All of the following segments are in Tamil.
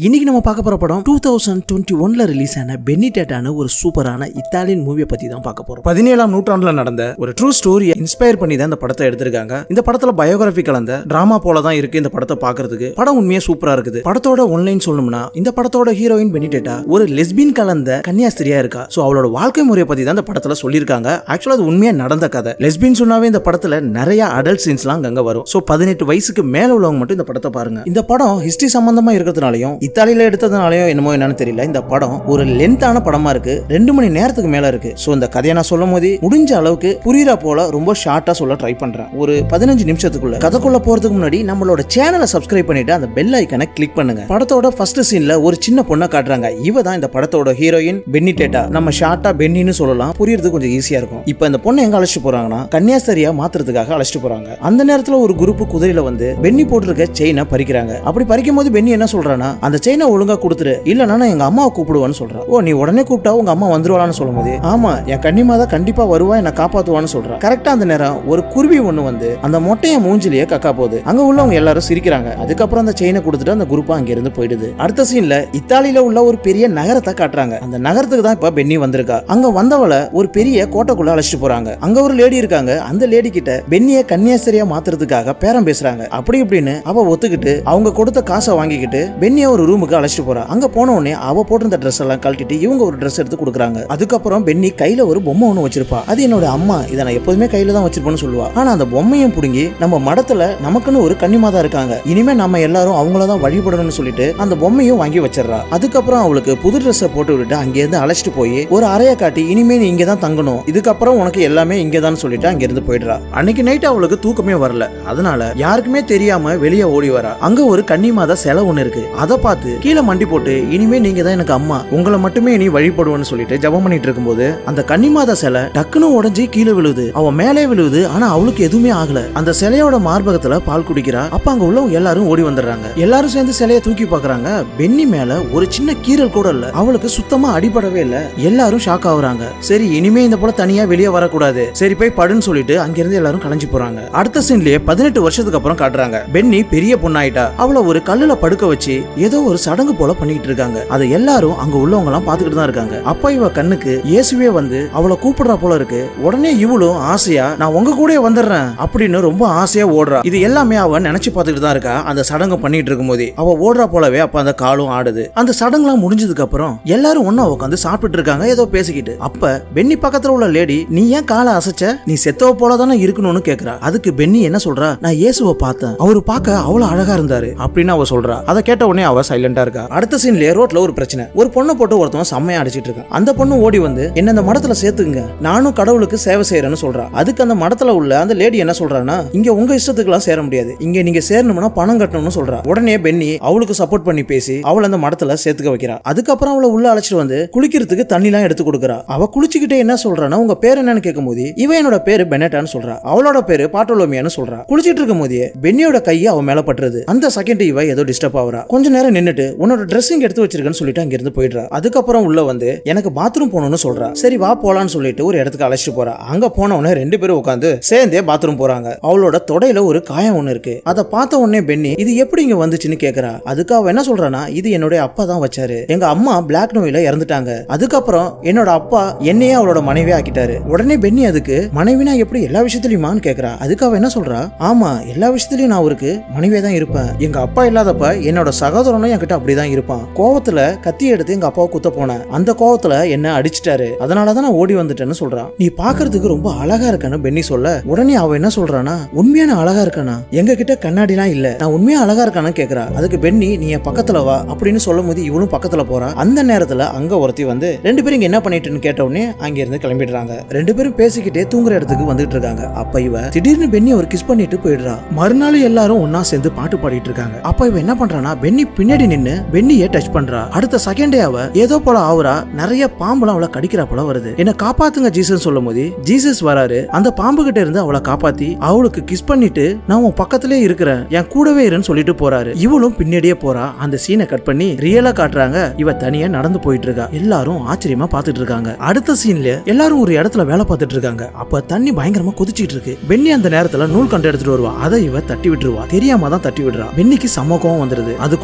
இன்னைக்கு நம்ம பார்க்க போற படம் டூ தௌசண்ட் டுவெண்ட்டி ஒன்ல ரிலீஸ் ஆன பென்னிடேட்டான ஒரு சூப்பரான இத்தாலியன் மூவியை பத்தி தான் பார்க்க போறோம் பதினேழாம் நூற்றாண்டுல நடந்த ஒரு ட்ரூ ஸ்டோரியை இன்ஸ்பயர் பண்ணி தான் இந்த படத்தை எடுத்திருக்காங்க இந்த படத்துல பயோகிராஃபி கலந்த டிராமா போல தான் இருக்கு இந்த படத்தை பார்க்கிறதுக்கு படம் உண்மையா சூப்பரா இருக்குது படத்தோட ஒன்லைன் சொல்லணும்னா இந்த படத்தோட ஹீரோயின் பெனிடேட்டா ஒரு லெஸ்பின் கலந்த கன்னியாஸ்திரியா இருக்கா சோ அவளோட வாழ்க்கை முறையை பத்தி தான் இந்த படத்துல சொல்லியிருக்காங்க ஆக்சுவலா அது உண்மையா நடந்த கதை லெஸ்பின் சொன்னாவே இந்த படத்துல நிறைய அடல்ட் சீன்ஸ்லாம் அங்க வரும் சோ பதினெட்டு வயசுக்கு மேல உள்ளவங்க மட்டும் இந்த படத்தை பாருங்க இந்த படம் ஹிஸ்டரி சம்பந்தமா இருக்கிறதுனாலையும் இத்தாலியில எடுத்ததுனாலயும் என்னமோ என்னன்னு தெரியல இந்த படம் ஒரு லென்த்தான படமா இருக்கு ரெண்டு மணி நேரத்துக்கு மேல இருக்கு சோ இந்த கதையை நான் சொல்லும் போது முடிஞ்ச அளவுக்கு புரியுற போல ரொம்ப ஷார்ட்டா சொல்ல ட்ரை பண்றேன் ஒரு பதினஞ்சு நிமிஷத்துக்குள்ள கதைக்குள்ள போறதுக்கு முன்னாடி நம்மளோட சேனலை சப்ஸ்கிரைப் பண்ணிட்டு அந்த பெல் ஐக்கனை கிளிக் பண்ணுங்க படத்தோட ஃபர்ஸ்ட் சீன்ல ஒரு சின்ன பொண்ணை காட்டுறாங்க இவ தான் இந்த படத்தோட ஹீரோயின் பென்னி டேட்டா நம்ம ஷார்ட்டா பென்னின்னு சொல்லலாம் புரியறது கொஞ்சம் ஈஸியா இருக்கும் இப்போ இந்த பொண்ணை எங்க அழைச்சிட்டு போறாங்கன்னா கன்னியாஸ்தரியா மாத்துறதுக்காக அழைச்சிட்டு போறாங்க அந்த நேரத்துல ஒரு குரூப் குதிரையில வந்து பென்னி போட்டிருக்க செயினை பறிக்கிறாங்க அப்படி பறிக்கும் போது பென்னி என்ன சொல்றானா அந்த செயினை ஒழுங்கா கொடுத்துரு இல்லனா நான் எங்க அம்மாவை கூப்பிடுவேன்னு சொல்றா ஓ நீ உடனே கூப்பிட்டா உங்க அம்மா வந்துருவாளான்னு சொல்லும் போது ஆமா என் கன்னிமா தான் கண்டிப்பா வருவா என்ன காப்பாத்துவான்னு சொல்றா கரெக்டா அந்த நேரம் ஒரு குருவி ஒண்ணு வந்து அந்த மொட்டைய மூஞ்சிலேயே கக்கா போகுது அங்க உள்ளவங்க எல்லாரும் சிரிக்கிறாங்க அதுக்கப்புறம் அந்த செயினை கொடுத்துட்டு அந்த குரூப்பா அங்க இருந்து போயிடுது அடுத்த சீன்ல இத்தாலியில உள்ள ஒரு பெரிய நகரத்தை காட்டுறாங்க அந்த நகரத்துக்கு தான் இப்ப பென்னி வந்திருக்கா அங்க வந்தவள ஒரு பெரிய கோட்டைக்குள்ள அழைச்சிட்டு போறாங்க அங்க ஒரு லேடி இருக்காங்க அந்த லேடி கிட்ட பென்னிய கன்னியாஸ்திரியா மாத்துறதுக்காக பேரம் பேசுறாங்க அப்படி இப்படின்னு அவ ஒத்துக்கிட்டு அவங்க கொடுத்த காசை வாங்கிக்கிட்டு பென்னிய ஒரு ரூமுக்கு அழைச்சிட்டு போறா அங்க போன உடனே அவ போட்டிருந்த ட்ரெஸ் எல்லாம் கழட்டிட்டு இவங்க ஒரு ட்ரெஸ் எடுத்து கொடுக்குறாங்க அதுக்கப்புறம் பென்னி கையில ஒரு பொம்மை ஒண்ணு வச்சிருப்பா அது என்னோட அம்மா இதை நான் எப்போதுமே கையில தான் வச்சிருப்பேன்னு சொல்லுவா ஆனா அந்த பொம்மையும் புடுங்கி நம்ம மடத்துல நமக்குன்னு ஒரு கன்னிமாதா இருக்காங்க இனிமே நம்ம எல்லாரும் அவங்கள தான் வழிபடணும்னு சொல்லிட்டு அந்த பொம்மையும் வாங்கி வச்சிடறா அதுக்கப்புறம் அவளுக்கு புது ட்ரெஸ்ஸை போட்டு விட்டுட்டு அங்கேருந்து அழைச்சிட்டு போய் ஒரு அறைய காட்டி இனிமே நீ இங்கே தான் தங்கணும் இதுக்கப்புறம் உனக்கு எல்லாமே இங்கே தான் சொல்லிட்டு அங்கிருந்து போயிடுறா அன்னைக்கு நைட் அவளுக்கு தூக்கமே வரல அதனால யாருக்குமே தெரியாம வெளியே ஓடி வரா அங்க ஒரு கன்னிமாதா சிலை ஒண்ணு இருக்கு அதை பார்த்து கீழே மண்டி போட்டு இனிமே நீங்க தான் எனக்கு அம்மா உங்களை மட்டுமே நீ வழிபடுவேன்னு சொல்லிட்டு ஜெபம் பண்ணிட்டு இருக்கும்போது அந்த கன்னிமாதா சிலை டக்குன்னு உடஞ்சி கீழே விழுது அவ மேலே விழுவுது ஆனா அவளுக்கு எதுவுமே ஆகல அந்த சிலையோட மார்பகத்துல பால் குடிக்கிறா அப்ப அங்க உள்ளவங்க எல்லாரும் ஓடி வந்துடுறாங்க எல்லாரும் சேர்ந்து சிலையை தூக்கி பாக்குறாங்க பென்னி மேல ஒரு சின்ன கீறல் கூட இல்ல அவளுக்கு சுத்தமா அடிபடவே இல்ல எல்லாரும் ஷாக் ஆகுறாங்க சரி இனிமே இந்த போல தனியா வெளியே வரக்கூடாது சரி போய் படுன்னு சொல்லிட்டு அங்கிருந்து எல்லாரும் கலைஞ்சு போறாங்க அடுத்த சீன்லயே பதினெட்டு வருஷத்துக்கு அப்புறம் காட்டுறாங்க பென்னி பெரிய பொண்ணாயிட்டா அவளை ஒரு கல்லுல படுக்க வச்சு ஏதோ ஒரு சடங்கு போல பண்ணிட்டு இருக்காங்க அதை எல்லாரும் அங்க உள்ளவங்க எல்லாம் பாத்துக்கிட்டு தான் இருக்காங்க அப்ப இவ கண்ணுக்கு இயேசுவே வந்து அவளை கூப்பிடுறா போல இருக்கு உடனே இவளும் ஆசையா நான் உங்க கூட வந்துடுறேன் அப்படின்னு ரொம்ப ஆசையா ஓடுறா இது எல்லாமே அவ நினைச்சு பார்த்துக்கிட்டு தான் இருக்கா அந்த சடங்கு பண்ணிட்டு இருக்கும் போதே அவ ஓடுறா போலவே அப்ப அந்த காலும் ஆடுது அந்த சடங்குலாம் முடிஞ்சதுக்கு அப்புறம் எல்லாரும் ஒண்ணா உட்காந்து சாப்பிட்டு இருக்காங்க ஏதோ பேசிக்கிட்டு அப்ப பென்னி பக்கத்துல உள்ள லேடி நீ ஏன் காலை அசைச்ச நீ செத்தவ போல தானே இருக்கணும்னு கேக்குறா அதுக்கு பென்னி என்ன சொல்றா நான் இயேசுவை பார்த்தேன் அவரு பார்க்க அவ்வளவு அழகா இருந்தாரு அப்படின்னு அவ சொல்றா அதை கேட்ட உடனே அவ சைலண்டா இருக்கா அடுத்த சீன்லயே ரோட்ல ஒரு பிரச்சனை ஒரு பொண்ணை போட்டு ஒருத்தவன் செம்மையா அடிச்சிட்டு இருக்கான் அந்த பொண்ணு ஓடி வந்து என்ன இந்த மடத்துல சேர்த்துங்க நானும் கடவுளுக்கு சேவை செய்யறேன்னு சொல்றா அதுக்கு அந்த மடத்துல உள்ள அந்த லேடி என்ன சொல்றான்னா இங்க உங்க இஷ்டத்துக்குலாம் சேர முடியாது இங்க நீங்க சேரணும்னா பணம் கட்டணும்னு சொல்றா உடனே பென்னி அவளுக்கு சப்போர்ட் பண்ணி பேசி அவளை அந்த மடத்துல சேர்த்துக்க வைக்கிறா அதுக்கப்புறம் அவளை உள்ள அழைச்சிட்டு வந்து குளிக்கிறதுக்கு தண்ணிலாம் எடுத்து கொடுக்குறா அவ குளிச்சுக்கிட்டே என்ன சொல்றான்னா உங்க பேர் என்னன்னு கேட்கும்போது இவன் என்னோட பேரு பெனட்டான்னு சொல்றா அவளோட பேரு பாட்டோலோமியான்னு சொல்றா குளிச்சிட்டு இருக்கும் போதே பென்னியோட கை அவ மேல பட்டுறது அந்த செகண்ட் இவ ஏதோ டிஸ்டர்ப் ஆகுறா கொஞ்ச நேரம் நின்னுட்டு உன்னோட ட்ரெஸ்ஸிங் எடுத்து வச்சிருக்கேன்னு சொல்லிட்டு அங்க இருந்து போயிடுறா அதுக்கப்புறம் உள்ள வந்து எனக்கு பாத்ரூம் போகணும்னு சொல்றா சரி வா போலான்னு சொல்லிட்டு ஒரு இடத்துக்கு அழைச்சிட்டு போறா அங்க போன உடனே ரெண்டு பேரும் உட்காந்து சேர்ந்தே பாத்ரூம் போறாங்க அவளோட தொடையில ஒரு காயம் ஒண்ணு இருக்கு அதை பார்த்த உடனே பென்னி இது எப்படி இங்க வந்துச்சுன்னு கேக்குறா அதுக்கு அவ என்ன சொல்றானா இது என்னுடைய அப்பா தான் வச்சாரு எங்க அம்மா பிளாக் நோயில இறந்துட்டாங்க அதுக்கப்புறம் என்னோட அப்பா என்னையே அவளோட மனைவியா ஆக்கிட்டாரு உடனே பென்னி அதுக்கு மனைவினா எப்படி எல்லா விஷயத்துலயுமான்னு கேக்குறா அதுக்கு அவ என்ன சொல்றா ஆமா எல்லா விஷயத்துலயும் நான் அவருக்கு மனைவியா தான் இருப்பேன் எங்க அப்பா இல்லாதப்ப என்னோட சகோதரனும் என்கிட்ட அப்படிதான் இருப்பான் கோவத்துல கத்தி எடுத்து எங்க அப்பாவை குத்த போனேன் அந்த கோவத்துல என்ன அடிச்சிட்டாரு அதனாலதான் நான் ஓடி வந்துட்டேன்னு சொல்றான் நீ பாக்குறதுக்கு ரொம்ப அழகா இருக்கன்னு பென்னி சொல்ல உடனே அவ என்ன சொல்றானா உண்மையான அழகா இருக்கானா எங்க கிட்ட கண்ணாடிலாம் இல்ல நான் உண்மையா அழகா இருக்கானு கேக்குறா அதுக்கு பென்னி நீ என் பக்கத்துல வா அப்படின்னு சொல்லும் போது இவளும் பக்கத்துல போறா அந்த நேரத்துல அங்க ஒருத்தி வந்து ரெண்டு பேரும் இங்க என்ன பண்ணிட்டுன்னு கேட்ட உடனே அங்க இருந்து கிளம்பிடுறாங்க ரெண்டு பேரும் பேசிக்கிட்டே தூங்குற இடத்துக்கு வந்துட்டு இருக்காங்க அப்ப இவ திடீர்னு பென்னி ஒரு கிஸ் பண்ணிட்டு போயிடுறா மறுநாள் எல்லாரும் ஒன்னா சேர்ந்து பாட்டு பாடிட்டு இருக்காங்க அப்ப இவ என்ன பண்றானா பென்னி பின்னாடி நின்னு பென்னியே டச் பண்றா அடுத்த செகண்டே அவ ஏதோ போல ஆவுறா நிறைய பாம்புலாம் அவளை கடிக்கிறா போல வருது என்ன காப்பாத்துங்க ஜீசஸ் சொல்லும் போது ஜீசஸ் வராரு அந்த பாம்பு கிட்ட இருந்து அவளை காப்பாத்தி அவளுக்கு கிஸ் பண்ணிட்டு நான் உன் பக்கத்திலே இருக்கிறேன் என் கூடவே இருன்னு சொல்லிட்டு போறாரு இவளும் பின்னாடியே போறா அந்த சீனை கட் பண்ணி ரியலா காட்டுறாங்க இவ தனியா நடந்து போயிட்டு இருக்கா எல்லாரும் ஆச்சரியமா பாத்துட்டு இருக்காங்க அடுத்த சீன்ல எல்லாரும் ஒரு இடத்துல வேலை பார்த்துட்டு இருக்காங்க அப்ப தண்ணி பயங்கரமா கொதிச்சிட்டு இருக்கு பென்னி அந்த நேரத்துல நூல் கண்டு எடுத்துட்டு வருவா அதை இவ தட்டி விட்டுருவா தெரியாம தான் தட்டி விடுறா பென்னிக்கு சம கோவம் வந்துருது அதுக்குள்ள கையை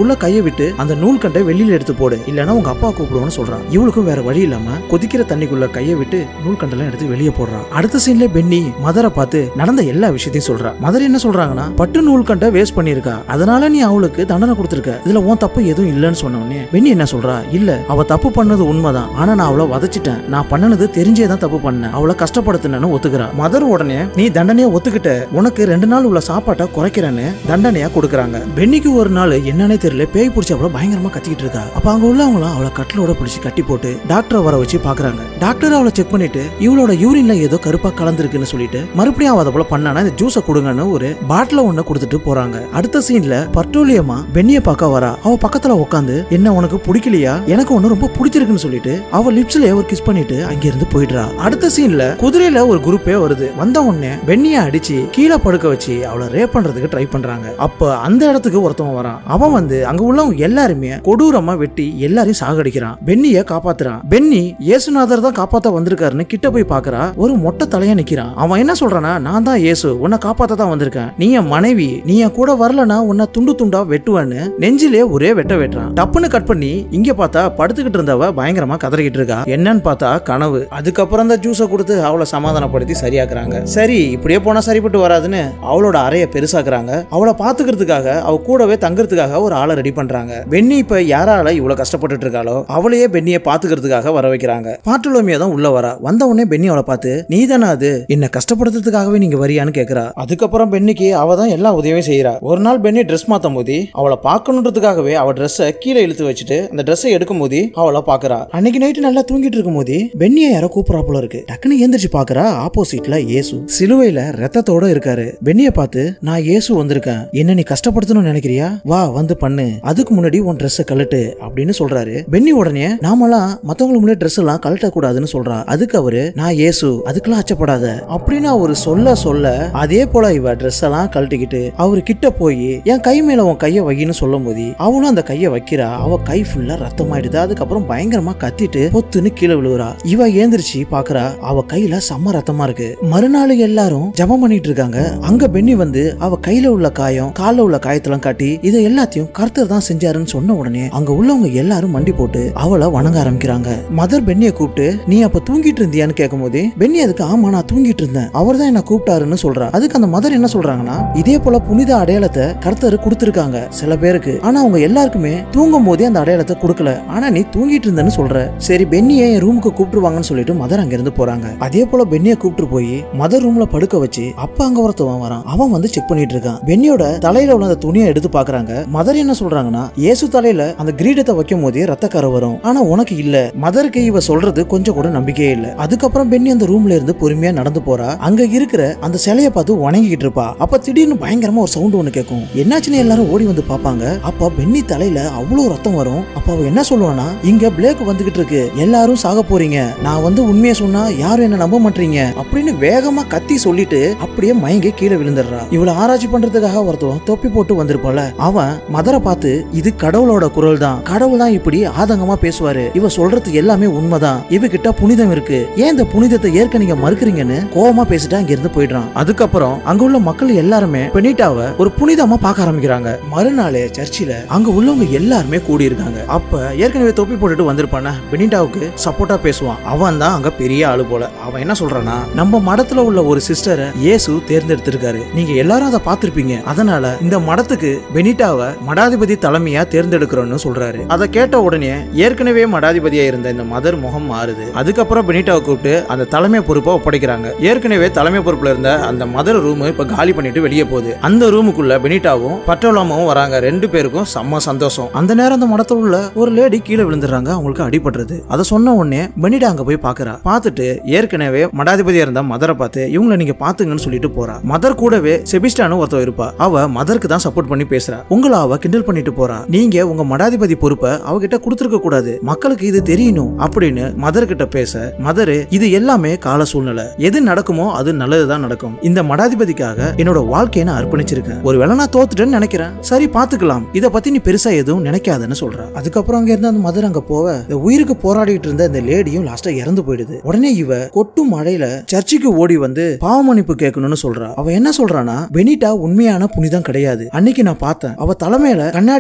விட்டு அந்த நூல் கண்டை வெளியில எடுத்து போடு இல்லைன்னா உங்க அப்பா கூப்பிடுவோம்னு சொல்றான் இவளுக்கும் வேற வழி இல்லாம கொதிக்கிற தண்ணிக்குள்ள கையை விட்டு நூல் கண்டெல்லாம் எடுத்து வெளியே போடுறான் அடுத்த சீன்ல பென்னி மதரை பார்த்து நடந்த எல்லா விஷயத்தையும் சொல்றா மதர் என்ன சொல்றாங்கன்னா பட்டு நூல் கண்டை வேஸ்ட் பண்ணிருக்கா அதனால நீ அவளுக்கு தண்டனை கொடுத்துருக்க இதுல உன் தப்பு எதுவும் இல்லைன்னு சொன்ன உடனே பென்னி என்ன சொல்றா இல்ல அவ தப்பு பண்ணது உண்மைதான் ஆனா நான் அவளை வதச்சிட்டேன் நான் பண்ணனது தெரிஞ்சே தான் தப்பு பண்ணேன் அவளை கஷ்டப்படுத்தினு ஒத்துக்கிறா மதர் உடனே நீ தண்டனையை ஒத்துக்கிட்ட உனக்கு ரெண்டு நாள் உள்ள சாப்பாட்டை குறைக்கிறேன்னு தண்டனையா கொடுக்குறாங்க பென்னிக்கு ஒரு நாள் என்னன்னே தெரியல பேய் பிடிச்சி அவளை பயங்கரமா கத்திக்கிட்டு இருக்கா அப்ப அங்க உள்ளவங்களும் அவளை கட்டிலோட பிடிச்சி கட்டி போட்டு டாக்டரை வர வச்சு பாக்குறாங்க டாக்டர் அவளை செக் பண்ணிட்டு இவளோட யூரின்ல ஏதோ கருப்பா கலந்துருக்குன்னு சொல்லிட்டு மறுபடியும் அவ அதை போல பண்ணானா இந்த ஜூஸை கொடுங்கன்னு ஒரு பாட்டில ஒண்ணு கொடுத்துட்டு போறாங்க அடுத்த சீன்ல பர்டோலியமா பென்னிய பார்க்க வரா அவ பக்கத்துல உட்காந்து என்ன உனக்கு பிடிக்கலையா எனக்கு ஒண்ணு ரொம்ப பிடிச்சிருக்குன்னு சொல்லிட்டு அவ லிப்ஸ்ல ஒரு கிஸ் பண்ணிட்டு அங்க இருந்து போயிடுறா அடுத்த சீன்ல குதிரையில ஒரு குரூப்பே வருது வந்த உடனே பென்னிய அடிச்சு கீழே படுக்க வச்சு அவளை ரேப் பண்றதுக்கு ட்ரை பண்றாங்க அப்ப அந்த இடத்துக்கு ஒருத்தவன் வரான் அவன் வந்து அங்க உள்ளவங்க எல்லாருமே கொடூரமா வெட்டி எல்லாரையும் சாகடிக்கிறான் பென்னிய காப்பாத்துறான் பென்னி இயேசுநாதர் தான் காப்பாத்த வந்திருக்காருன்னு கிட்ட போய் பாக்குறா ஒரு மொட்டை தலையா நிக்கிறான் அவன் என்ன சொல்றானா நான் தான் இயேசு உன்னை காப்பாத்த தான் வந்திருக்கேன் நீ என் மனைவி நீ என் கூட வரலனா உன்னை துண்டு துண்டா வெட்டுவேன்னு நெஞ்சிலே ஒரே வெட்ட வெட்டுறான் டப்புன்னு கட் பண்ணி இங்க பார்த்தா படுத்துக்கிட்டு இருந்தவ பயங்கரமா கதறிக்கிட்டு இருக்கா என்னன்னு பார்த்தா கனவு அதுக்கப்புறம் தான் ஜூஸை கொடுத்து அவளை சமாதானப்படுத்தி சரியாக்குறாங்க சரி இப்படியே போனா சரிப்பட்டு வராதுன்னு அவளோட அறைய பெருசாக்குறாங்க அவளை பாத்துக்கிறதுக்காக அவ கூடவே தங்குறதுக்காக ஒரு ஆளை ரெடி பண்றாங்க பென்னி இப்ப யாரால இவ்வளவு கஷ்டப்பட்டுட்டு இருக்காளோ அவளையே பென்னியை பாத்துக்கிறதுக்காக வர வைக்கிறாங்க பாட்டுலோமியா தான் உள்ள வரா வந்த உடனே பென்னி அவளை பார்த்து நீ தானே அது என்ன கஷ்டப்படுத்துறதுக்காகவே நீங்க வரியான்னு கேக்குறா அதுக்கப்புறம் பென்னிக்கு அவ தான் எல்லா உதவியும் செய்யறா ஒரு நாள் பென்னி ட்ரெஸ் மாத்தும் போது அவளை பார்க்கணுன்றதுக்காகவே அவ ட்ரெஸ்ஸை கீழே இழுத்து வச்சுட்டு அந்த ட்ரெஸ்ஸை எடுக்கும் போது அவளை பாக்குறா அன்னைக்கு நைட்டு நல்லா தூங்கிட்டு இருக்கும் போது பென்னியை யாரோ கூப்பிடா போல இருக்கு டக்குன்னு எந்திரிச்சு பாக்குறா ஆப்போசிட்ல இயேசு சிலுவையில ரத்தத்தோட இருக்காரு பென்னிய பார்த்து நான் இயேசு வந்திருக்கேன் என்ன நீ கஷ்டப்படுத்தணும்னு நினைக்கிறியா வா வந்து பண்ணு அதுக்கு முன்னாடி உன் ட்ரெஸ்ஸை கழட்டு அப்படின்னு சொல்றாரு பென்னி உடனே நாமெல்லாம் மத்தவங்களுக்கு முன்னாடி ட்ரெஸ் எல்லாம் கழட்ட கூடாதுன்னு சொல்றா அதுக்கு அவரு நான் இயேசு அதுக்கெல்லாம் அச்சப்படாத அப்படின்னு அவரு சொல்ல சொல்ல அதே போல இவ ட்ரெஸ் எல்லாம் கழட்டிக்கிட்டு அவரு கிட்ட போய் என் கை மேல உன் கைய வைன்னு சொல்லும் போது அவளும் அந்த கைய வைக்கிறா அவ கை ஃபுல்லா ரத்தமாயிடுது அதுக்கப்புறம் பயங்கரமா கத்திட்டு பொத்துன்னு கீழே விழுகுறா இவ ஏந்திரிச்சு பாக்குறா அவ கையில செம்ம ரத்தமா இருக்கு மறுநாள் எல்லாரும் ஜெபம் பண்ணிட்டு இருக்காங்க அங்க பென்னி வந்து அவ கையில உள்ள காயம் கால்ல உள்ள காயத்தெல்லாம் காட்டி இதை எல்லாத்தையும் கர்த்தர் தான் செஞ்சாருன்னு சொன்ன உடனே அங்க உள்ளவங்க எல்லாரும் மண்டி போட்டு அவளை வணங்க ஆரம்பிக்கிறாங்க மதர் பென்னிய கூப்பிட்டு நீ அப்ப தூங்கிட்டு இருந்தியான்னு கேட்கும் போது பென்னி அதுக்கு ஆமா நான் தூங்கிட்டு இருந்தேன் அவர் தான் என்ன கூப்பிட்டாருன்னு சொல்றா அதுக்கு அந்த மதர் என்ன சொல்றாங்கன்னா இதே போல புனித அடையாளத்தை கர்த்தர் கொடுத்திருக்காங்க சில பேருக்கு ஆனா அவங்க எல்லாருக்குமே தூங்கும் போதே அந்த அடையாளத்தை கொடுக்கல ஆனா நீ தூங்கிட்டு இருந்தேன்னு சொல்ற சரி பென்னியை என் ரூமுக்கு கூப்பிட்டுருவாங்கன்னு சொல்லிட்டு மதர் அங்க இருந்து போறாங்க அதே போல பென்னிய கூப்பிட்டு போய் மதர் ரூம்ல படுக்க வச்சு அப்ப அங்க ஒருத்தவன் வரான் அவன் வந்து செக் பண்ணிட்டு இருக்கான் பென்னியோட தலையில உள்ள அந்த துணியை எடுத்து பாக்குறாங்க மதர் என்ன சொல்றாங்கன்னா இயேசு தலையில அந்த கிரீடத்தை வைக்கும் போதே ரத்தக்கரை வரும் ஆனா உனக்கு இல்ல மதருக்கு இவ சொல்றது கொஞ்சம் கூட நம்பிக்கையே இல்ல அதுக்கப்புறம் பென்னி அந்த ரூம்ல இருந்து பொறுமையா நடந்து போறா அங்க இருக்கிற அந்த சிலையை பார்த்து வணங்கிக்கிட்டு இருப்பா அப்ப திடீர்னு பயங்கரமா ஒரு சவுண்ட் ஒண்ணு கேட்கும் என்னாச்சுன்னு எல்லாரும் ஓடி வந்து பாப்பாங்க அப்ப பென்னி தலையில அவ்வளவு ரத்தம் வரும் அப்ப அவ என்ன சொல்லுவானா இங்க பிளேக் வந்துகிட்டு இருக்கு எல்லாரும் சாக போறீங்க நான் வந்து உண்மையை சொன்னா யாரும் என்ன நம்ப மாட்டீங்க அப்படின்னு வேகமா கத்தி சொல்லிட்டு அப்படியே மயங்கி கீழே விழுந்துடுறா இவள ஆராய்ச்சி பண்றதுக்காக ஒருத்தவன் தொப்பி போட்டு வந்திருப்பால அவன் மதரை பார்த்து இது கடவுளோட குரல் தான் கடவுள் தான் இப்படி ஆதங்கமா பேசுவாரு இவ சொல்றது எல்லாமே உண்மைதான் இவகிட்ட புனிதம் இருக்கு ஏன் இந்த புனிதத்தை ஏற்க நீங்க மறுக்கிறீங்கன்னு கோவமா பேசிட்டு அங்க இருந்து போயிடுறான் அதுக்கப்புறம் அங்க உள்ள மக்கள் எல்லாருமே பெனிட்டாவை ஒரு புனிதமா பார்க்க ஆரம்பிக்கிறாங்க மறுநாள் சர்ச்சில் அங்க உள்ளவங்க எல்லாருமே கூடி இருக்காங்க அப்ப ஏற்கனவே தொப்பி போட்டுட்டு வந்திருப்பான பெனிட்டாவுக்கு சப்போர்ட்டா பேசுவான் அவன் தான் அங்க பெரிய ஆளு போல அவன் என்ன சொல்றானா நம்ம மடத்துல உள்ள ஒரு சிஸ்டரை இயேசு தேர்ந்தெடுத்திருக்காரு நீங்க எல்லாரும் அதை பார்த்திருப்பீங்க அதனால இந்த மடத்துக்கு பெனிட்டாவை மடாதிபதி தலைமையா தேர்ந்தெடுக்கிறோம்னு சொல்றாரு அதை கேட்ட உடனே ஏற்கனவே மடாதிபதியா இருந்த இந்த மதர் முகம் மாறுது அதுக்கப்புறம் பெனிட்டாவை கூப்பிட்டு அந்த தலைமை பொறுப்பை ஒப்படைக்கிறாங்க ஏற்கனவே தலைமை பொறுப்புல இருந்த அந்த மதர் ரூம் இப்ப காலி பண்ணிட்டு வெளியே போகுது அந்த ரூமுக்குள்ள பெனிட்டாவும் பட்டோலாமாவும் வராங்க ரெண்டு பேருக்கும் செம்ம சந்தோஷம் அந்த நேரம் அந்த மடத்துல உள்ள ஒரு லேடி கீழே விழுந்துடுறாங்க அவங்களுக்கு அடிபட்டுறது அதை சொன்ன உடனே பெனிட்டா அங்க போய் பாக்குறா பார்த்துட்டு ஏற்கனவே மடாதிபதியா இருந்த மதரை பார்த்து இவங்களை நீங்க பாத்துங்கன்னு சொல்லிட்டு போறா மதர் கூடவே செபிஸ்டானு ஒருத்தர் இருப்பா அவ மதருக்கு தான் சப்போர்ட் பண்ணி பேசுறா உங்களை அவ கிண்டல் பண்ணிட்டு போறா நீங்க உங்க மடாதிபதி பொறுப்பை அவகிட்ட கொடுத்துருக்க கூடாது மக்களுக்கு இது தெரியணும் அப்படின்னு மதர் கிட்ட பேச மதரு இது எல்லாமே கால சூழ்நிலை எது நடக்குமோ அது நல்லதுதான் நடக்கும் இந்த மடாதிபதிக்காக என்னோட வாழ்க்கையை நான் அர்ப்பணிச்சிருக்கேன் ஒருவேளை நான் தோத்துட்டேன்னு நினைக்கிறேன் சரி பாத்துக்கலாம் இத பத்தி நீ பெருசா எதுவும் நினைக்காதன்னு சொல்றா அதுக்கப்புறம் அங்க இருந்து அந்த மதர் அங்க போவ இந்த உயிருக்கு போராடிட்டு இருந்த இந்த லேடியும் லாஸ்டா இறந்து போயிடுது உடனே இவ கொட்டும் மழையில சர்ச்சுக்கு ஓடி வந்து பாவ மன்னிப்பு கேட்கணும்னு சொல்றா அவ என்ன சொல்றானா பெனிட்டா உண்மையான புனிதம் கிடையாது அன்னைக்கு நான் பார்த்தேன் அவ தலைமையில கண்ணாடி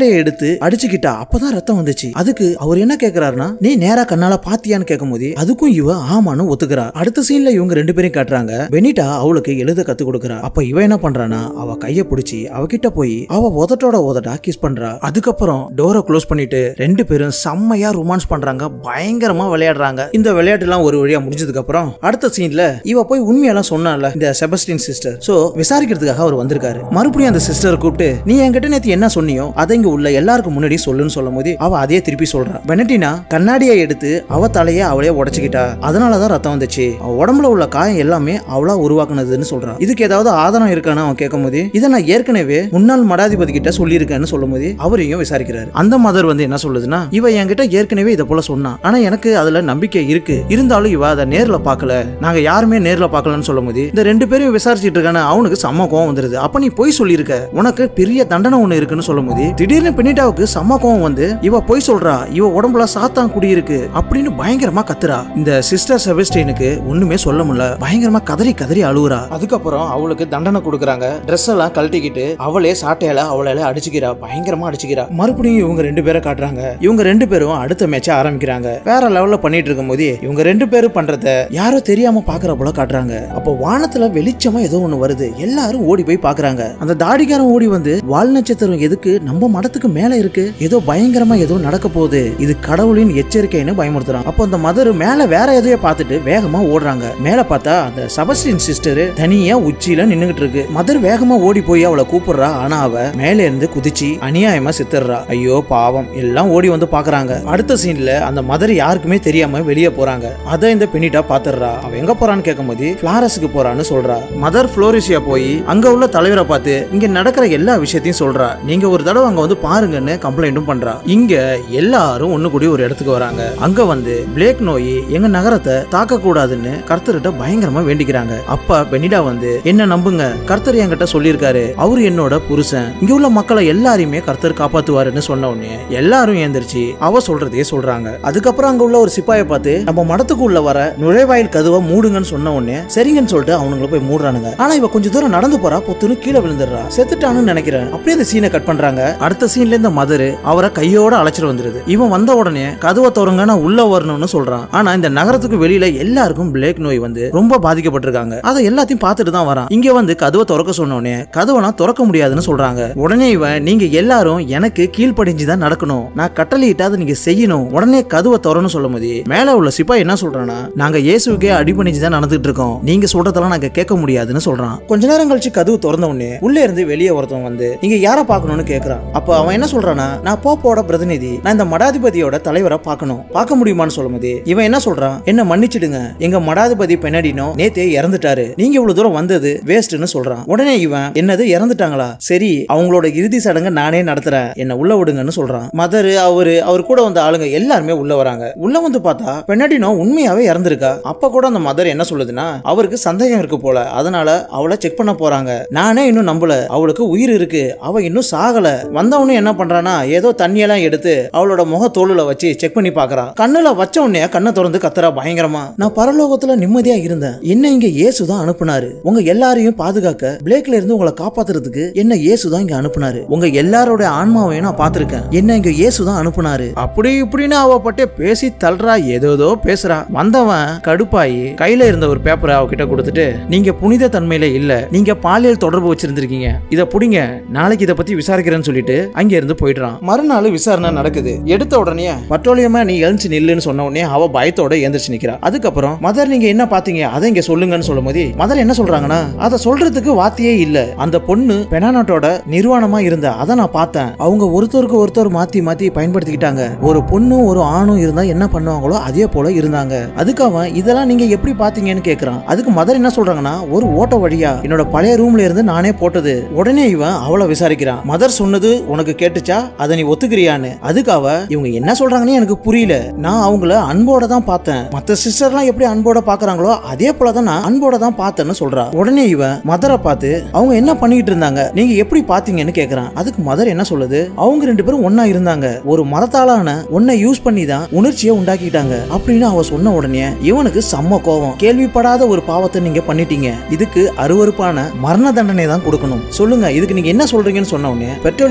கண்ணாடியை எடுத்து அடிச்சுக்கிட்டா அப்பதான் ரத்தம் வந்துச்சு அதுக்கு அவர் என்ன கேக்குறாருன்னா நீ நேரா கண்ணால பாத்தியான்னு கேட்கும் போது அதுக்கும் இவ ஆமான்னு ஒத்துக்கிறா அடுத்த சீன்ல இவங்க ரெண்டு பேரும் காட்டுறாங்க பெனிட்டா அவளுக்கு எழுத கத்து கொடுக்குறா அப்ப இவ என்ன பண்றானா அவ கைய பிடிச்சி அவகிட்ட போய் அவ உதட்டோட உதட்டா கிஸ் பண்றா அதுக்கப்புறம் டோரை க்ளோஸ் பண்ணிட்டு ரெண்டு பேரும் செம்மையா ரொமான்ஸ் பண்றாங்க பயங்கரமா விளையாடுறாங்க இந்த விளையாட்டு எல்லாம் ஒரு வழியா முடிஞ்சதுக்கு அப்புறம் அடுத்த சீன்ல இவ போய் உண்மையெல்லாம் சொன்னால இந்த செபஸ்டின் சிஸ்டர் சோ விசாரிக்கிறதுக்காக அவர் வந்திருக்காரு மறுபடியும் அந்த சிஸ்டர் கூப்பிட்டு நீ என்கிட்ட நேத்து என்ன சொன்னியோ அதை இங்க உள்ள எல்லாருக்கும் முன்னாடி சொல்லுன்னு சொல்லும் போது அவ அதே திருப்பி சொல்றா பெனட்டினா கண்ணாடியை எடுத்து அவ தலையை அவளே உடைச்சுக்கிட்டா அதனாலதான் ரத்தம் வந்துச்சு அவ உடம்புல உள்ள காயம் எல்லாமே அவளா உருவாக்குனதுன்னு சொல்றா இதுக்கு ஏதாவது ஆதாரம் இருக்கான்னு அவன் கேட்கும் போது இதை நான் ஏற்கனவே முன்னாள் மடாதிபதி கிட்ட சொல்லியிருக்கேன்னு சொல்லும் போது அவரையும் விசாரிக்கிறாரு அந்த மதர் வந்து என்ன சொல்லுதுன்னா இவ என்கிட்ட ஏற்கனவே இதை போல சொன்னா ஆனா எனக்கு அதுல நம்பிக்கை இருக்கு இருந்தாலும் இவ அதை நேர்ல பார்க்கல நாங்க யாருமே நேர்ல பார்க்கலன்னு சொல்லும் போது இந்த ரெண்டு பேரும் விசாரிச்சிட்டு இருக்கான அவனுக்கு செம்ம கோவம் வந்துருது அப்ப நீ போய் சொல்லியிருக்க உனக்கு பெரிய தண்டனை ஒண்ணு இருக்குன்னு சொல்லும் போது திடீர்னு பெனிட்டாவுக்கு செம்ம கோவம் வந்து இவ போய் சொல்றா இவ உடம்புல சாத்தான் குடி இருக்கு அப்படின்னு பயங்கரமா கத்துறா இந்த சிஸ்டர் செபஸ்டினுக்கு ஒண்ணுமே சொல்ல முடியல பயங்கரமா கதறி கதறி அழுகுறா அதுக்கப்புறம் அவளுக்கு தண்டனை கொடுக்குறாங்க ட்ரெஸ் எல்லாம் கழட்டிக்கிட்டு அவளே சாட்டையால அவளால அடிச்சுக்கிறா பயங்கரமா அடிச்சுக்கிறா மறுபடியும் இவங்க ரெண்டு பேரை காட்டுறாங்க இவங்க ரெண்டு பேரும் அடுத்த மேட்ச ஆரம்பிக்கிறாங்க வேற லெவல்ல பண்ணிட்டு இருக்கும் போது இவங்க ரெண்டு பேரும் பண்றத யாரோ தெரியாம பாக்குற போல காட்டுறாங்க அப்போ வானத்துல வெளிச்சமா ஏதோ ஒண்ணு வருது எல்லாரும் ஓடி போய் பாக்குறாங்க அந்த தாடிக்காரன் ஓடி வந்து வால் நட்சத்திரம் எதுக்கு நம்ம மடத்துக்கு மேல இருக்கு ஏதோ பயங்கரமா ஏதோ நடக்க போகுது இது கடவுளின் எச்சரிக்கைன்னு பயமுறுத்துறான் அப்போ அந்த மதர் மேல வேற எதையோ பார்த்துட்டு வேகமா ஓடுறாங்க மேல பார்த்தா அந்த சபஸ்டின் சிஸ்டர் தனியா உச்சியில நின்னுகிட்டு இருக்கு மதர் வேகமா ஓடி போய் அவளை கூப்பிடுறா ஆனா அவ மேல இருந்து குதிச்சு அநியாயமா சித்தர்றா ஐயோ பாவம் எல்லாம் ஓடி வந்து பாக்குறாங்க அடுத்த சீன்ல அந்த மதர் யாருக்குமே தெரியாம வெளியே போறாங்க அதை இந்த பெனிட்டா பாத்துடுறா அவ எங்க போறான்னு கேட்கும்போது பிளாரஸுக்கு போறான்னு சொல்றா மதர் புளோரிசியா போய் அங்க உள்ள தலைவரை பார்த்து இங்க நடக்கிற எல்லா விஷயத்தையும் சொல்றா நீங்க ஒரு தடவை அங்க வந்து பாருங்கன்னு கம்ப்ளைண்ட்டும் பண்றா இங்க எல்லாரும் ஒண்ணு கூடி ஒரு இடத்துக்கு வராங்க அங்க வந்து பிளேக் நோய் எங்க நகரத்தை தாக்க கூடாதுன்னு கர்த்தர்கிட்ட பயங்கரமா வேண்டிக்கிறாங்க அப்ப பெனிடா வந்து என்ன நம்புங்க கர்த்தர் என்கிட்ட சொல்லியிருக்காரு அவரு என்னோட புருஷன் இங்க உள்ள மக்களை எல்லாரையுமே கர்த்தர் காப்பாத்துவாருன்னு சொன்ன உடனே எல்லாரும் ஏந்திரிச்சு அவ சொல்றதே சொல்றாங்க அதுக்கப்புறம் அங்க உள்ள ஒரு சிப்பாயை பார்த்து நம்ம மடத்துக்கு உள்ள வர நுழைவாயில் கதவை மூடுங்கன்னு சொன்ன உடனே சரிங்கன்னு சொல்லிட்டு அவனுங்களை போய் மூடுறானுங்க ஆனா இவ கொஞ்ச தூரம் நடந்து போறா பொத்துன்னு கீழே விழுந்துடுறா செத்துட்டான்னு நினைக்கிறேன் அப்படியே அந்த சீனை கட் பண்றாங்க அடுத்த சீன்ல இந்த மதரு அவரை கையோட அழைச்சிட்டு வந்துருது இவன் வந்த உடனே கதவை திறங்க நான் உள்ள வரணும்னு சொல்றான் ஆனா இந்த நகரத்துக்கு வெளியில எல்லாருக்கும் பிளேக் நோய் வந்து ரொம்ப பாதிக்கப்பட்டிருக்காங்க அதை எல்லாத்தையும் பார்த்துட்டு தான் வரான் இங்க வந்து கதவை திறக்க சொன்ன உடனே கதவெல்லாம் திறக்க முடியாதுன்னு சொல்றாங்க உடனே இவன் நீங்க எல்லாரும் எனக்கு கீழ்ப்படிஞ்சு தான் நடக்கணும் நான் கட்டளையிட்டு அதை நீங்க செய்யணும் உடனே கதவை திறன்னு சொல்லும் போது மேல உள்ள சிப்பாய் என்ன சொல்றானா நாங்க இயேசுக்கே அடிபணிஞ்சு தான் நடந்துட்டு இருக்கோம் நீங்க சொல்றதெல்லாம் நாங்க கேட்க முடியாதுன்னு சொல்றான் கொஞ்ச நேரம் கழிச்சு கதவு திறந்த உடனே உள்ள இருந்து வெளியே ஒருத்தன் வந்து நீங்க யார பார்க்கணும்னு கேக்குறான் அப்ப அவன் என்ன சொல்றானா நான் போப்போட பிரதிநிதி நான் இந்த மடாதிபதியோட தலைவரை பார்க்கணும் பார்க்க முடியுமான்னு சொல்லும்போது இவன் என்ன சொல்றான் என்ன மன்னிச்சிடுங்க எங்க மடாதிபதி பெண்ணடினோ நேத்தே இறந்துட்டாரு நீங்க இவ்வளவு தூரம் வந்தது வேஸ்ட்னு சொல்றான் உடனே இவன் என்னது இறந்துட்டாங்களா சரி அவங்களோட இறுதி சடங்கு நானே நடத்துறேன் என்ன உள்ள விடுங்கன்னு சொல்றான் மதரு அவரு அவர் கூட வந்த ஆளுங்க எல்லாருமே உள்ள வராங்க உள்ள வந்து பார்த்தா பெண்ணடினோ உண்மையாவே இறந்திருக்கா அப்ப கூட அந்த மதர் என்ன சொல்லுதுன்னா அவருக்கு சந்தேகம் இருக்கு போல அதனால அவளை செக் பண்ண போறாங்க நானே இன்னும் நம்பல அவளுக்கு உயிர் இருக்கு அவ இன்னும் சாகல வந்தவனும் என்ன பண்றானா ஏதோ தண்ணியெல்லாம் எடுத்து அவளோட முக தோலுல வச்சு செக் பண்ணி பாக்குறான் கண்ணுல வச்ச உடனே கண்ணை திறந்து கத்துறா பயங்கரமா நான் பரலோகத்துல நிம்மதியா இருந்தேன் என்ன இங்க இயேசு தான் அனுப்புனாரு உங்க எல்லாரையும் பாதுகாக்க பிளேக்ல இருந்து உங்களை காப்பாத்துறதுக்கு என்ன இயேசு தான் இங்க அனுப்புனாரு உங்க எல்லாரோட ஆன்மாவையும் நான் பார்த்திருக்கேன் என்ன இங்க இயேசு தான் அனுப்புனாரு அப்படி இப்படின்னு அவ பட்டே பேசி தள்ளுறா ஏதோதோ பேசுறா வந்தவன் கடுப்பாயி கையில இருந்த ஒரு பேப்பரை அவகிட்ட கொடுத்துட்டு நீங்க புனித தன்மையில இல்ல நீங்க பாலியல் தொடர்பு வச்சிருந்திருக்கீங்க இத புடிங்க நாளைக்கு இத பத்தி விசாரிக்கிறேன்னு சொல்லிட்டு அங்க இருந்து போயிடுறான் மறுநாள் விசாரணை நடக்குது எடுத்த உடனே பட்டோலியமா நீ எழுந்து நில்லுன்னு சொன்ன உடனே அவ பயத்தோட எழுந்திரிச்சு நிக்கிறா அதுக்கப்புறம் மதர் நீங்க என்ன பாத்தீங்க அதை இங்க சொல்லுங்கன்னு சொல்லும் போது மதர் என்ன சொல்றாங்கன்னா அதை சொல்றதுக்கு வார்த்தையே இல்ல அந்த பொண்ணு பெனானோட்டோட நிர்வாணமா இருந்த அதை நான் பார்த்தேன் அவங்க ஒருத்தருக்கு ஒருத்தர் மாத்தி மாத்தி பயன்படுத்திக்கிட்டாங்க ஒரு பொண்ணும் ஒரு ஆணும் இருந்தா என்ன பண்ணுவாங்களோ அதே போல இருந்தாங்க அதுக்கு அவன் இதெல்லாம் நீங்க எப்படி பாத்தீங்கன்னு கேக்குறான் அதுக்கு மதர் என்ன சொல்றாங்கன்னா ஒரு ஓட்ட வழியா என்னோட பழைய ரூம்ல இருந்து நானே போட்டது உடனே இவன் அவளை விசாரிக்கிறான் மதர் சொன்னது உனக்கு கேட்டுச்சா அதை நீ ஒத்துக்கிறியான்னு அதுக்கு அவ இவங்க என்ன சொல்றாங்கன்னு எனக்கு புரியல நான் அவங்கள அன்போட தான் பார்த்தேன் மத்த சிஸ்டர்லாம் எப்படி அன்போட பாக்குறாங்களோ அதே போல தான் நான் அன்போட தான் பார்த்தேன்னு சொல்றா உடனே இவன் மதரை பார்த்து அவங்க என்ன பண்ணிட்டு இருந்தாங்க நீங்க எப்படி பாத்தீங்கன்னு கேக்குறான் அதுக்கு மதர் என்ன சொல்லுது அவங்க ரெண்டு பேரும் ஒண்ணா இருந்தாங்க ஒரு மரத்தாலான ஒன்னை யூஸ் பண்ணி தான் உணர்ச்சியை உண்டாக்கிட்டாங்க அப்படின்னு அவ சொன்ன உடனே இவனுக்கு செம்ம கோவம் கேள்விப்படாத ஒரு பாவத்தை நீங்க பண்ணிட்டீங்க இதுக்கு அருவருப்பான மரண தண்டனை தான் கொடுக்கணும் சொல்லுங்க இதுக்கு நீங்க என்ன சொல்றீங்கன்னு சொன்ன உடனே பெட்ரோலியமா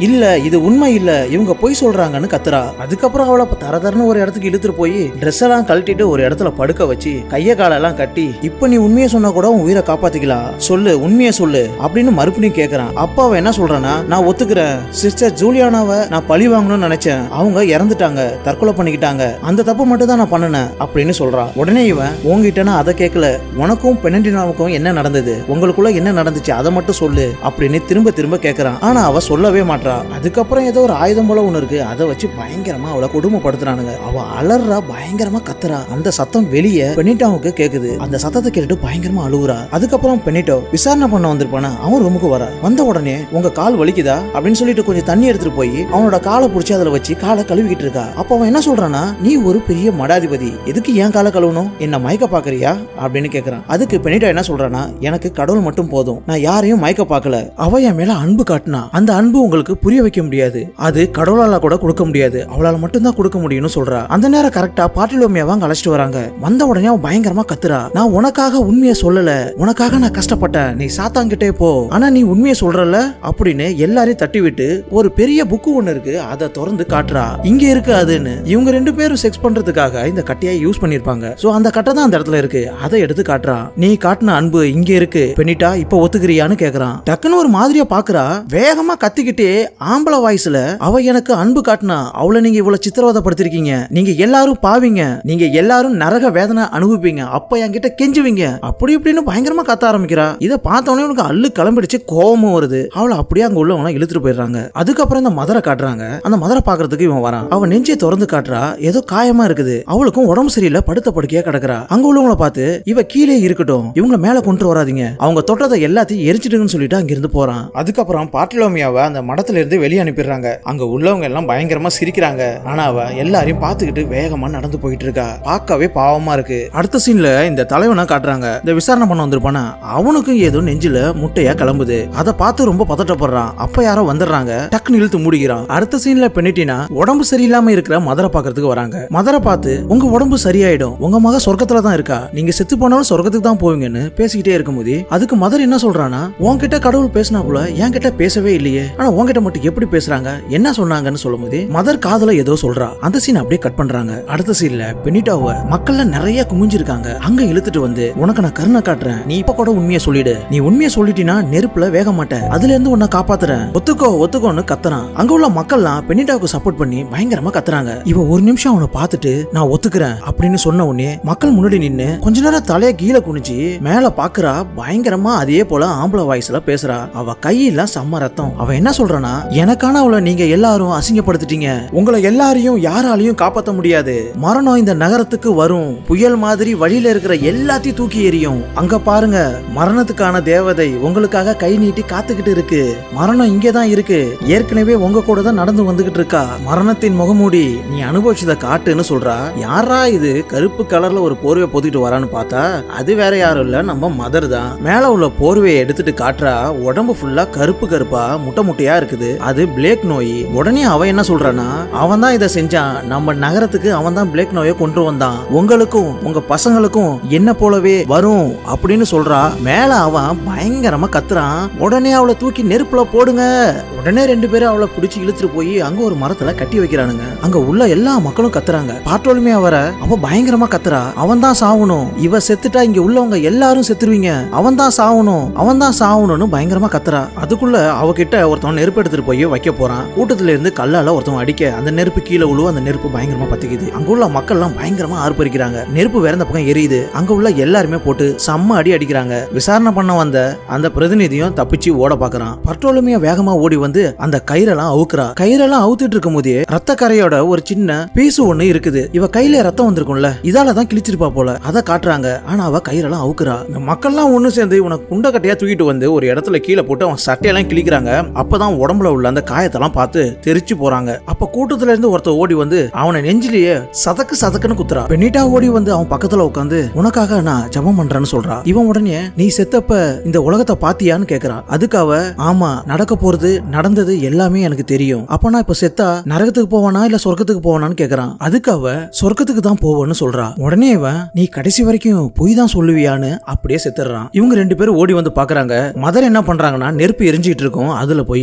இல்ல இது உண்மை இல்ல இவங்க பொய் சொல்றாங்கன்னு கத்துறா அதுக்கப்புறம் அவளை அப்ப தர தரன்னு ஒரு இடத்துக்கு இழுத்துட்டு போய் ட்ரெஸ் எல்லாம் கழட்டிட்டு ஒரு இடத்துல படுக்க வச்சு கைய காலெல்லாம் கட்டி இப்ப நீ உண்மையை சொன்னா கூட உன் உயிரை காப்பாத்திக்கலாம் சொல்லு உண்மையை சொல்லு அப்படின்னு மறுபடியும் கேக்குறான் அப்ப அவன் என்ன சொல்றானா நான் ஒத்துக்கிறேன் சிஸ்டர் ஜூலியானாவை நான் பழி வாங்கணும்னு நினைச்சேன் அவங்க இறந்துட்டாங்க தற்கொலை பண்ணிக்கிட்டாங்க அந்த தப்பு மட்டும் தான் நான் பண்ணினேன் அப்படின்னு சொல்றான் உடனே இவன் உங்ககிட்ட நான் அதை கேட்கல உனக்கும் பெனண்டினாவுக்கும் என்ன நடந்தது உங்களுக்குள்ள என்ன நடந்துச்சு அதை மட்டும் சொல்லு அப்படின்னு திரும்ப திரும்ப கேக்குறான் ஆனா அவ சொல்லவே மாட்றா அதுக்கப்புறம் ஏதோ ஒரு ஆயுதம் போல ஒண்ணு இருக்கு அதை வச்சு பயங்கரமா அவளை கொடுமைப்படுத்துறானுங்க அவ அலறா பயங்கரமா கத்துறா அந்த சத்தம் வெளியே பெனிட்டாவுக்கு கேக்குது அந்த சத்தத்தை கேட்டுட்டு பயங்கரமா அழுகுறா அதுக்கப்புறம் பெனிட்டோ விசாரணை பண்ண வந்திருப்பானா அவன் ரூமுக்கு வர வந்த உடனே உங்க கால் வலிக்குதா அப்படின்னு சொல்லிட்டு கொஞ்சம் தண்ணி எடுத்துட்டு போய் அவனோட காலை பிடிச்சி அதுல வச்சு காலை கழுவிக்கிட்டு இருக்கா அப்ப அவன் என்ன சொல்றானா நீ ஒரு பெரிய மடாதிபதி எதுக்கு ஏன் காலை கழுவணும் என்ன மயக்க பாக்குறியா அப்படின்னு கேக்குறான் அதுக்கு பெனிட்டோ என்ன சொல்றானா எனக்கு கடவுள் மட்டும் போதும் நான் யாரையும் மயக்க பார்க்கல அவ என் மேல அன்பு காட்டினா அந்த அன்பு உங்களுக்கு புரிய வைக்க முடியாது அது கடவுளால கூட கொடுக்க முடியாது அவளால மட்டும்தான் கொடுக்க முடியும்னு சொல்றா அந்த நேரம் கரெக்டா பாட்டிலோமியாவை அங்க அழைச்சிட்டு வராங்க வந்த உடனே அவன் பயங்கரமா கத்துறா நான் உனக்காக உண்மையை சொல்லல உனக்காக நான் கஷ்டப்பட்டேன் நீ சாத்தாங்கிட்டே போ ஆனா நீ உண்மையை சொல்றல அப்படின்னு எல்லாரையும் தட்டி விட்டு ஒரு பெரிய புக்கு ஒண்ணு இருக்கு அதை திறந்து காட்டுறா இங்க இருக்கு அதுன்னு இவங்க ரெண்டு பேரும் செக்ஸ் பண்றதுக்காக இந்த கட்டையை யூஸ் பண்ணிருப்பாங்க சோ அந்த கட்டை தான் அந்த இடத்துல இருக்கு அதை எடுத்து காட்டுறா நீ காட்டின அன்பு இங்க இருக்கு பெனிட்டா இப்ப ஒத்துக்கிறியான்னு கேக்குறான் டக்குன்னு ஒரு மாதிரியா பாக்குறா வேகமா கத்திக்கிட்டே ஆம்பளை வாய்ஸ்ல அவ எனக்கு அன்பு காட்டினா அவளை நீங்க இவ்வளவு சித்திரவதைப்படுத்திருக்கீங்க நீங்க எல்லாரும் பாவீங்க நீங்க எல்லாரும் நரக வேதனை அனுபவிப்பீங்க அப்ப என்கிட்ட கெஞ்சுவீங்க அப்படி இப்படின்னு பயங்கரமா கத்த ஆரம்பிக்கிறா இதை பார்த்தவொடனே உனக்கு அள்ளு கிளம்பிடுச்சு கோபமும் வருது அவளை அப்படியே அங்க உள்ளவங்க இழுத்துட்டு போயிடுறாங்க அதுக்கப்புறம் இந்த மதரை காட்டுறாங்க அந்த மதரை பாக்குறதுக்கு இவன் வரான் அவன் நெஞ்சை திறந்து காட்டுறா ஏதோ காயமா இருக்குது அவளுக்கும் உடம்பு சரியில்லை படுத்த படுக்கையா கிடக்குறா அங்க உள்ளவங்கள பார்த்து இவ கீழே இருக்கட்டும் இவங்கள மேல கொண்டு வராதீங்க அவங்க தொட்டதை எல்லாத்தையும் எரிச்சிடுங்கன்னு சொல்லிட்டு அங்கிருந்து போறான் அதுக்கப்புறம் பாட்டிலோமியாவை அந்த மடத்துல இருந்து வெளியே அனுப்பிடுறாங்க அங்க உள்ளவங்க எல்லாம் பயங்கரமா சிரிக்கிறாங்க ஆனா அவ எல்லாரையும் பார்த்துக்கிட்டு வேகமா நடந்து போயிட்டு இருக்கா பார்க்கவே பாவமா இருக்கு அடுத்த சீன்ல இந்த தலைவனை காட்டுறாங்க இந்த விசாரணை பண்ண வந்திருப்பானா அவனுக்கும் ஏதோ நெஞ்சில முட்டையா கிளம்புது அதை பார்த்து ரொம்ப பதட்டப்படுறான் அப்ப யாரோ வந்துடுறாங்க டக்குன்னு இழுத்து மூடிக்கிறான் அடுத்த சீன்ல பெண்ணிட்டினா உடம்பு சரியில்லாம இருக்கிற மதரை பாக்குறதுக்கு வராங்க மதரை பார்த்து உங்க உடம்பு சரியாயிடும் உங்க மக சொர்க்கத்துல தான் இருக்கா நீங்க செத்து போனாலும் சொர்க்கத்துக்கு தான் போவீங்கன்னு பேசிக்கிட்டே இருக்கும்போது அதுக்கு மதர் என்ன சொல்றானா உன்கிட்ட கடவுள் பேசினாப்புல என்கிட்ட பேசவே இல்லையே ஆனா உன்கிட்ட மட்டும் எப்படி பேசுறாங்க என்ன சொன்னாங்கன்னு சொல்லும்போது மதர் காதுல ஏதோ சொல்றா அந்த சீன் அப்படியே கட் பண்றாங்க அடுத்த சீன்ல பெனிட்டாவ மக்கள்ல நிறைய குமிஞ்சிருக்காங்க அங்க இழுத்துட்டு வந்து உனக்கு நான் கருணை காட்டுறேன் நீ இப்ப கூட உண்மையை சொல்லிடு நீ உண்மையை சொல்லிட்டினா நெருப்புல வேக மாட்ட அதுல இருந்து உன்னை காப்பாத்துறேன் ஒத்துக்கோ ஒத்துக்கோன்னு கத்துறான் அங்க உள்ள மக்கள்லாம் பெனிட்டாவுக்கு சப்போர்ட் பண்ணி பயங்கரமா கத்துறாங்க இவ ஒரு நிமிஷம் அவனை பார்த்துட்டு நான் ஒத்துக்கிறேன் அப்படின்னு சொன்ன உடனே மக்கள் முன்னாடி நின்னு கொஞ்ச நேரம் தலைய கீழே குனிஞ்சு மேல பாக்குறா பயங்கரமா அதே போல ஆம்பளை வாய்ஸ்ல பேசுறா அவ கையெல்லாம் செம்ம ரத்தம் அவ என்ன சொல்றானா எனக்கான அவளை நீங்க எல்லாரும் அசிங்கப்படுத்திட்டீங்க உங்களை எல்லாரையும் யாராலையும் காப்பாத்த முடியாது மரணம் இந்த நகரத்துக்கு வரும் புயல் மாதிரி வழியில இருக்கிற எல்லாத்தையும் தூக்கி எறியும் அங்க பாருங்க மரணத்துக்கான தேவதை உங்களுக்காக கை நீட்டி காத்துக்கிட்டு இருக்கு மரணம் இங்கே தான் இருக்கு ஏற்கனவே உங்க கூட தான் நடந்து வந்துகிட்டு இருக்கா மரணத்தின் முகமூடி நீ அனுபவிச்சத காட்டுன்னு சொல்றா யாரா இது கருப்பு கலர்ல ஒரு போர்வை பொத்திட்டு வரான்னு பார்த்தா அது வேற யாரும் இல்ல நம்ம மதர் தான் மேல உள்ள போர்வையை எடுத்துட்டு காட்டுறா உடம்பு ஃபுல்லா கருப்பு கருப்பா முட்டை முட்டையா இருக்குது அது பிளேக் நோய் உடனே அவன் என்ன சொல்றானா அவன் தான் இதை செஞ்சான் நம்ம நகரத்துக்கு அவன் தான் பிளேக் நோயை கொண்டு வந்தான் உங்களுக்கும் உங்க பசங்களுக்கும் என்ன போலவே வரும் அப்படின்னு சொல்றா மேல அவன் பயங்கரமா கத்துறான் உடனே அவளை தூக்கி நெருப்புல போடுங்க உடனே ரெண்டு பேரும் அவளை பிடிச்சி இழுத்துட்டு போய் அங்க ஒரு மரத்துல கட்டி வைக்கிறானுங்க அங்க உள்ள எல்லா மக்களும் கத்துறாங்க பாட்டோலுமே வர அவ பயங்கரமா கத்துறா அவன் தான் சாவணும் இவ செத்துட்டா இங்க உள்ளவங்க எல்லாரும் செத்துருவீங்க அவன் தான் சாவணும் அவன் தான் சாவணும்னு பயங்கரமா கத்துறா அதுக்குள்ள அவகிட்ட ஒருத்தவன் நெருப்பு எடுத்துட்டு போய் வைக்க போறான் கூட்டத்துல இருந்து கல்லால ஒருத்தவன் அடிக்க அந்த நெருப்பு கீழே உழுவ அந்த நெருப்பு பயங்கரமா பத்திக்குது அங்க உள்ள மக்கள் எல்லாம் பயங்கரமா ஆர்ப்பரிக்கிறாங்க நெருப்பு வேற இந்த பக்கம் எரியுது அங்க உள்ள எல்லாருமே போட்டு செம்ம அடி அடிக்கிறாங்க விசாரணை பண்ண வந்த அந்த பிரதிநிதியும் தப்பிச்சு ஓட பாக்குறான் பர்டோலுமே வேகமா ஓடி வந்து அந்த கயிறெல்லாம் அவுக்குறா கயிறெல்லாம் அவுத்துட்டு இருக்கும் போதே ரத்த கரையோட ஒரு சின்ன பீசு ஒண்ணு இருக்குது இவ கையில ரத்தம் வந்திருக்கும்ல இதால தான் கிழிச்சிருப்பா போல அதை காட்டுறாங்க ஆனா அவ கயிறெல்லாம் அவுக்குறா இந்த மக்கள்லாம் ஒண்ணு சேர்ந்து இவனை குண்டக்கட்டையா தூக்கிட்டு வந்து ஒரு இடத்துல கீழே போட்டு அவன் சட்டையெல்லாம் கிழிக்கிறாங்க அப்பதான் உடம்புல உள்ள அந்த காயத்தெல்லாம் பார்த்து தெரிச்சு போறாங்க அப்ப கூட்டத்துல இருந்து ஒருத்தர் ஓடி வந்து அவனை நெஞ்சிலேயே சதக்கு சதக்குன்னு குத்துறா பெனிட்டா ஓடி வந்து அவன் பக்கத்துல உட்காந்து உனக்காக நான் ஜெபம் பண்றேன்னு சொல்றா இவன் உடனே நீ செத்தப்ப இந்த உலகத்தை பாத்தியான்னு கேக்குறான் அதுக்கு அவ ஆமா நடக்க போறது நடந்தது எல்லாமே எனக்கு தெரியும் அப்ப நான் இப்ப செத்தா நரகத்துக்கு போவானா இல்ல சொர்க்கத்துக்கு போவானான்னு கேக்குறான் அதுக்கு அவ சொர்க்கத்துக்கு தான் போவேன்னு சொல்றா உடனே இவன் நீ கடைசி வரைக்கும் பொய் தான் சொல்லுவியான்னு அப்படியே செத்துறான் இவங்க ரெண்டு பேரும் ஓடி வந்து பாக்குறாங்க மதர் என்ன பண்றாங்கன்னா நெருப்பு எரிஞ்சிட்டு இருக்கும் அதுல போய் நிக்கிறா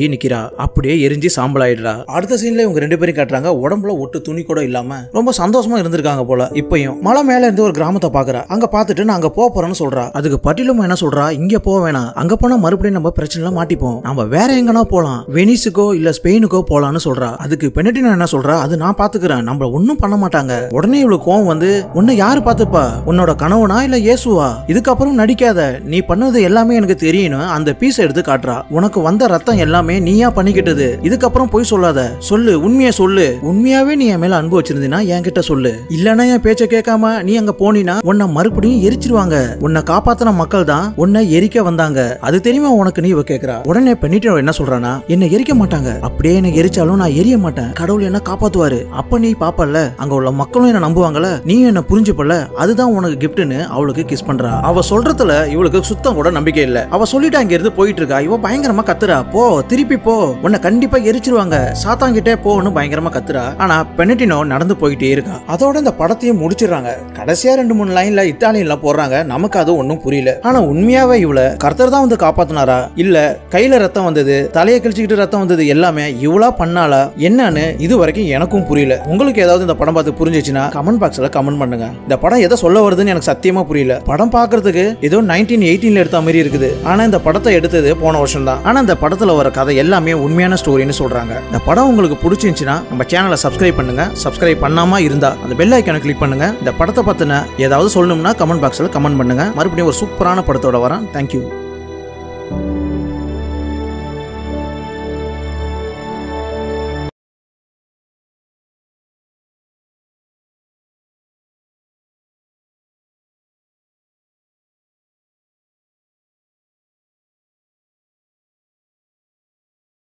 அப்படியே எரிஞ்சு சாம்பல் ஆயிடுறா அடுத்த சீன்ல இவங்க ரெண்டு பேரும் காட்டுறாங்க உடம்புல ஒட்டு துணி கூட இல்லாம ரொம்ப சந்தோஷமா இருந்திருக்காங்க போல இப்பயும் மலை மேல இருந்து ஒரு கிராமத்தை பாக்குறா அங்க பாத்துட்டு நான் அங்க போக போறேன்னு சொல்றா அதுக்கு பட்டியலும் என்ன சொல்றா இங்க போக வேணாம் அங்க போனா மறுபடியும் நம்ம பிரச்சனை மாட்டிப்போம் நம்ம வேற எங்கனா போலாம் வெனிஸுக்கோ இல்ல ஸ்பெயினுக்கோ போலாம்னு சொல்றா அதுக்கு பெனடினா என்ன சொல்றா அது நான் பாத்துக்கிறேன் நம்மள ஒண்ணும் பண்ண மாட்டாங்க உடனே இவளுக்கு கோவம் வந்து உன்னை யாரு பாத்துப்பா உன்னோட கணவனா இல்ல இயேசுவா இதுக்கப்புறம் நடிக்காத நீ பண்ணது எல்லாமே எனக்கு தெரியணும் அந்த பீஸ் எடுத்து காட்டுறா உனக்கு வந்த ரத்தம் எல்லாமே நீயா பண்ணிக்கிட்டது இதுக்கப்புறம் போய் சொல்லாத சொல்லு உண்மையை சொல்லு உண்மையாவே நீ என் மேல அன்பு வச்சிருந்தீனா என்கிட்ட சொல்லு இல்லனா என் பேச்ச கேட்காம நீ அங்க போனீனா உன்னை மறுபடியும் எரிச்சிருவாங்க உன்னை காப்பாத்தின மக்கள் தான் உன்னை எரிக்க வந்தாங்க அது தெரியுமா உனக்கு நீ இவ கேக்குறா உடனே பெண்ணிட்டு என்ன சொல்றானா என்ன எரிக்க மாட்டாங்க அப்படியே என்ன எரிச்சாலும் நான் எரிய மாட்டேன் கடவுள் என்ன காப்பாத்துவாரு அப்ப நீ பாப்பல்ல அங்க உள்ள மக்களும் என்ன நம்புவாங்கல்ல நீ என்ன புரிஞ்சுப்பல அதுதான் உனக்கு கிஃப்ட்னு அவளுக்கு கிஸ் பண்றா அவ சொல்றதுல இவளுக்கு சுத்தம் கூட நம்பிக்கை இல்ல அவ சொல்லிட்டு அங்க இருந்து போயிட்டு இருக்கா இவ பயங்கரமா கத்துறா போ திருப்பி போ உன்னை கண்டிப்பா எரிச்சிருவாங்க சாத்தாங்கிட்டே போன்னு பயங்கரமா கத்துறா ஆனா பெனட்டினோ நடந்து போயிட்டே இருக்கா அதோட இந்த படத்தையும் முடிச்சிடுறாங்க கடைசியா ரெண்டு மூணு லைன்ல இத்தாலியன்ல போடுறாங்க நமக்கு அது ஒன்றும் புரியல ஆனா உண்மையாவே இவள கர்த்தர் தான் வந்து காப்பாத்தினாரா இல்ல கையில ரத்தம் வந்தது தலையை கிழிச்சுக்கிட்டு ரத்தம் வந்தது எல்லாமே இவளா பண்ணாலா என்னன்னு இது வரைக்கும் எனக்கும் புரியல உங்களுக்கு ஏதாவது இந்த படம் பார்த்து புரிஞ்சிச்சுன்னா கமெண்ட் பாக்ஸ்ல கமெண்ட் பண்ணுங்க இந்த படம் எதை சொல்ல வருதுன்னு எனக்கு சத்தியமா புரியல படம் பார்க்கிறதுக்கு ஏதோ நைன்டீன் எயிட்டீன்ல எடுத்த மாதிரி இருக்குது ஆனா இந்த படத்தை எடுத்தது போன வருஷம் தான் ஆனா இந்த படத்துல வர கதை எல்லாமே உண்மையான ஸ்டோரின்னு சொல்றாங்க இந்த படம் உங்களுக்கு பிடிச்சிருந்துச்சுன்னா நம்ம சேனலை சப்ஸ்கிரைப் பண்ணுங்க சப்ஸ்கிரைப் பண்ணாம இருந்தா அந்த பெல் ஐக்கானை கிளிக் பண்ணுங்க இந்த படத்தை பத்தின ஏதாவது சொல்லணும்னா கமெண்ட் பாக்ஸ்ல கமெண்ட் பண்ணுங்க மறுபடியும் ஒரு சூப்பரான படத்தோட வரேன் தேங்க்யூ